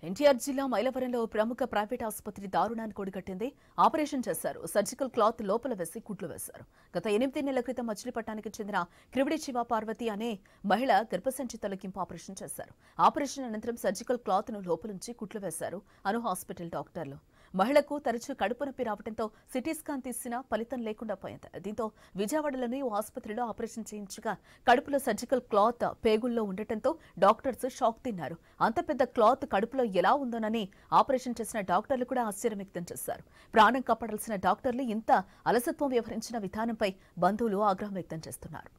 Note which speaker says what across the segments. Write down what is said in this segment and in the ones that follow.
Speaker 1: ఎన్టీఆర్ జిల్లా మైలవరంలో ప్రముఖ ప్రైవేట్ ఆసుపత్రి దారుణాన్ని కొడిగట్టింది ఆపరేషన్ చేశారు సర్జికల్ క్లాత్ లోపల వేసి కుట్లు వేశారు గత ఎనిమిది నెలల క్రితం మచిలీపట్నానికి చెందిన క్రివిడి శివ పార్వతి అనే మహిళ గర్భసంచి తొలగింపు ఆపరేషన్ చేశారు ఆపరేషన్ అనంతరం సర్జికల్ క్లాత్ ను లోపలుంచి కుట్లు వేశారు అను హాస్పిటల్ డాక్టర్లు మహిళకు తరచూ కడుపు నొప్పి రావడంతో సిటీ స్కాన్ తీసినా ఫలితం లేకుండా పోయింది దీంతో విజయవాడలోని ఓ ఆసుపత్రిలో ఆపరేషన్ చేయించగా కడుపులో సర్జికల్ క్లాత్ పేగుల్లో ఉండటంతో డాక్టర్స్ షాక్ తిన్నారు అంత పెద్ద క్లాత్ కడుపులో ఎలా ఉందోనని ఆపరేషన్ చేసిన డాక్టర్లు కూడా ఆశ్చర్యం వ్యక్తం చేశారు ప్రాణం కాపాడాల్సిన డాక్టర్లు ఇంత అలసత్వం వ్యవహరించిన విధానంపై బంధువులు ఆగ్రహం వ్యక్తం చేస్తున్నారు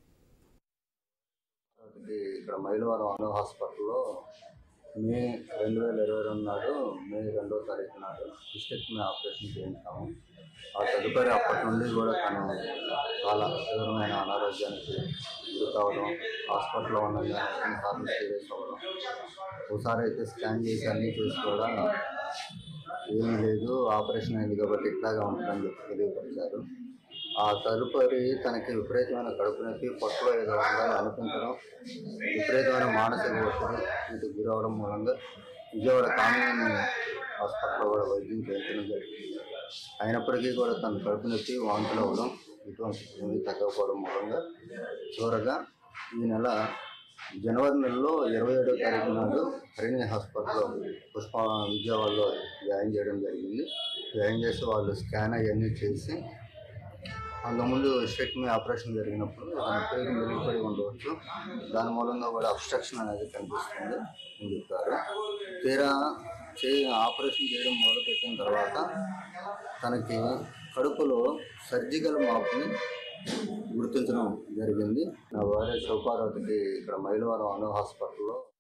Speaker 2: ఇది ఇక్కడ మైలవరం అను హాస్పిటల్లో మే రెండు వేల ఇరవై రెండు నాడు మే రెండో తారీఖు నాడు హిస్టెక్టమీ ఆపరేషన్ చేయించాము ఆ తదుపరి అప్పటి నుండి కూడా తను చాలా తీవ్రమైన అనారోగ్యానికి గురి కావడం హాస్పిటల్లో ఉండగా ఎన్నిసార్లు సీరియస్ అవ్వడం ఒకసారి అయితే స్కాన్ చేసి అన్నీ చేసి కూడా ఏమీ లేదు ఆపరేషన్ అయింది కాబట్టి ఇట్లాగా ఉంటుందని చెప్పి తెలియపరిచారు ఆ తదుపరి తనకి విపరీతమైన కడుపు నొప్పి పొట్టలో ఏదో ఉందని అనిపించడం విపరీతమైన మానసిక ఒత్తిడి వీటికి గురవడం మూలంగా విజయవాడ కామినేని హాస్పిటల్లో కూడా వైద్యం చేయించడం జరిగింది అయినప్పటికీ కూడా తన కడుపు నొప్పి వాంతులు అవ్వడం ఇటువంటి ఏమీ తగ్గకపోవడం మూలంగా చివరగా ఈ నెల జనవరి నెలలో ఇరవై ఏడో తారీఖు నాడు హరిణి హాస్పిటల్లో పుష్ప విజయవాడలో జాయిన్ చేయడం జరిగింది జాయిన్ చేసి వాళ్ళు స్కాన్ అవన్నీ చేసి అంతకుముందు స్టెక్మీ ఆపరేషన్ జరిగినప్పుడు దాని పేరు మెరుగుపడి ఉండవచ్చు దాని మూలంగా కూడా అబ్స్ట్రక్షన్ అనేది కనిపిస్తుంది అని చెప్పారు తీరా చే ఆపరేషన్ చేయడం మొదలుపెట్టిన తర్వాత తనకి కడుపులో సర్జికల్ మార్పుని గుర్తించడం జరిగింది నా భార్య శివపార్వతికి ఇక్కడ మైలవరం అను హాస్పిటల్లో